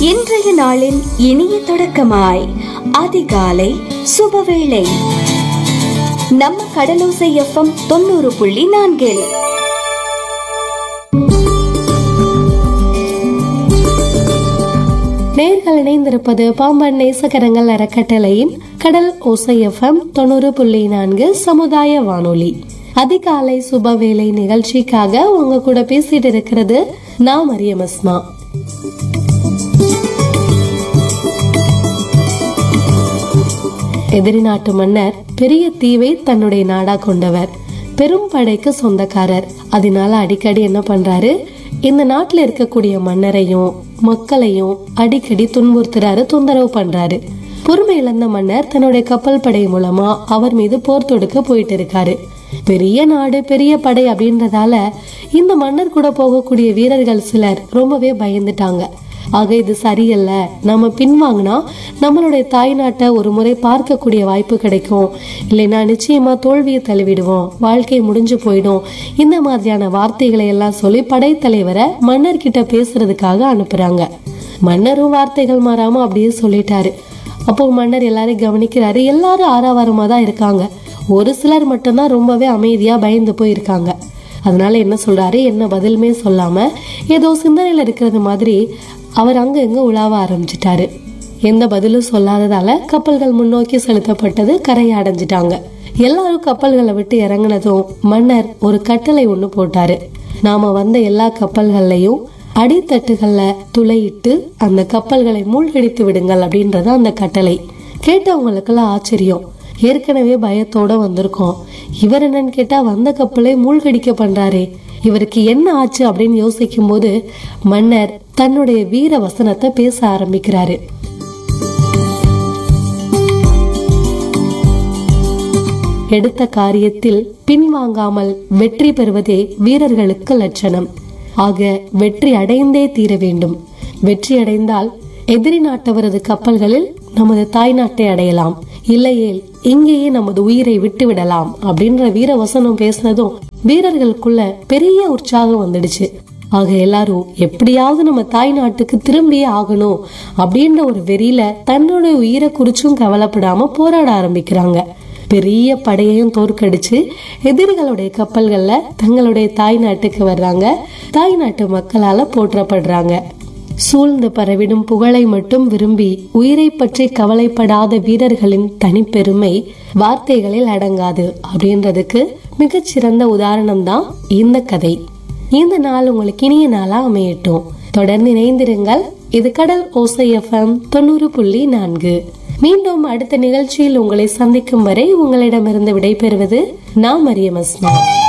இன்றைய நாளின் இனிய தொடக்கமாய் அதிகாலை சுபவேளை நம்ம கடலோசை எஃப்எம் தொண்ணூறு புள்ளி நான்கில் நேர்கள் இணைந்திருப்பது பாம்பன் நேசகரங்கள் அறக்கட்டளையின் கடல் ஓசை எஃப்எம் தொண்ணூறு புள்ளி நான்கு சமுதாய வானொலி அதிகாலை சுபவேளை நிகழ்ச்சிக்காக உங்க கூட பேசிட்டு இருக்கிறது நான் மரியம் அஸ்மா எதிரி நாட்டு மன்னர் பெரிய தீவை தன்னுடைய நாடா கொண்டவர் பெரும் படைக்கு சொந்தக்காரர் அதனால அடிக்கடி என்ன பண்றாரு இந்த நாட்டுல இருக்கக்கூடிய மன்னரையும் மக்களையும் அடிக்கடி துன்புறுத்துறாரு தொந்தரவு பண்றாரு பொறுமை இழந்த மன்னர் தன்னுடைய கப்பல் படை மூலமா அவர் மீது போர் தொடுக்க போயிட்டு இருக்காரு பெரிய நாடு பெரிய படை அப்படின்றதால இந்த மன்னர் கூட போகக்கூடிய வீரர்கள் சிலர் ரொம்பவே பயந்துட்டாங்க ஆக இது சரியல்ல நம்ம பின்வாங்கினா நம்மளுடைய தாய் நாட்டை ஒரு முறை பார்க்கக்கூடிய வாய்ப்பு கிடைக்கும் இல்லைன்னா நிச்சயமா தோல்வியை தழுவிடுவோம் வாழ்க்கை முடிஞ்சு போயிடும் இந்த மாதிரியான வார்த்தைகளை எல்லாம் சொல்லி படைத்தலைவரை மன்னர்கிட்ட பேசுறதுக்காக அனுப்புறாங்க மன்னரும் வார்த்தைகள் மாறாம அப்படியே சொல்லிட்டாரு அப்போ மன்னர் எல்லாரையும் கவனிக்கிறாரு எல்லாரும் ஆறாவாரமா தான் இருக்காங்க ஒரு சிலர் மட்டும்தான் ரொம்பவே அமைதியா பயந்து போயிருக்காங்க அதனால என்ன சொல்றாரு என்ன பதிலுமே சொல்லாம ஏதோ சிந்தனையில இருக்கிறது மாதிரி அவர் அங்க இங்க உலாவ ஆரம்பிச்சிட்டாரு எந்த பதிலும் சொல்லாததால கப்பல்கள் முன்னோக்கி செலுத்தப்பட்டது கரையை அடைஞ்சிட்டாங்க எல்லாரும் கப்பல்களை விட்டு இறங்குனதும் மன்னர் ஒரு கட்டளை ஒண்ணு போட்டாரு நாம வந்த எல்லா கப்பல்கள்லயும் அடித்தட்டுகள்ல துளையிட்டு அந்த கப்பல்களை மூழ்கடித்து விடுங்கள் அப்படின்றது அந்த கட்டளை கேட்டவங்களுக்கெல்லாம் ஆச்சரியம் ஏற்கனவே பயத்தோட வந்திருக்கோம் இவர் என்னன்னு கேட்டா வந்த கப்பலை மூழ்கடிக்க பண்றாரே இவருக்கு என்ன ஆச்சு அப்படின்னு யோசிக்கும் போது மன்னர் தன்னுடைய வீர வசனத்தை பேச ஆரம்பிக்கிறாரு எடுத்த காரியத்தில் பின்வாங்காமல் வெற்றி பெறுவதே வீரர்களுக்கு லட்சணம் ஆக வெற்றி அடைந்தே தீர வேண்டும் வெற்றி அடைந்தால் எதிரி நாட்டவரது கப்பல்களில் நமது தாய் நாட்டை அடையலாம் இல்லையேல் இங்கேயே நமது உயிரை விட்டு விடலாம் அப்படின்ற வீர வசனம் பேசினதும் வீரர்களுக்குள்ள பெரிய உற்சாகம் வந்துடுச்சு ஆக எல்லாரும் எப்படியாவது நம்ம தாய் நாட்டுக்கு திரும்பியே ஆகணும் அப்படின்ற ஒரு வெறியில தன்னோட உயிரை குறிச்சும் கவலைப்படாம போராட ஆரம்பிக்கிறாங்க பெரிய படையையும் தோற்கடிச்சு எதிரிகளுடைய கப்பல்கள்ல தங்களுடைய தாய் நாட்டுக்கு வர்றாங்க தாய் நாட்டு மக்களால போற்றப்படுறாங்க சூழ்ந்து பரவிடும் புகழை மட்டும் விரும்பி உயிரை பற்றி கவலைப்படாத வீரர்களின் தனிப்பெருமை வார்த்தைகளில் அடங்காது அப்படின்றதுக்கு மிகச்சிறந்த உதாரணம் தான் இந்த கதை இந்த நாள் உங்களுக்கு இனிய நாளா அமையட்டும் தொடர்ந்து இணைந்திருங்கள் இது கடல் ஓசை எஃப்எம் தொண்ணூறு புள்ளி நான்கு மீண்டும் அடுத்த நிகழ்ச்சியில் உங்களை சந்திக்கும் வரை உங்களிடமிருந்து விடைபெறுவது நான் மரியம் அஸ்மா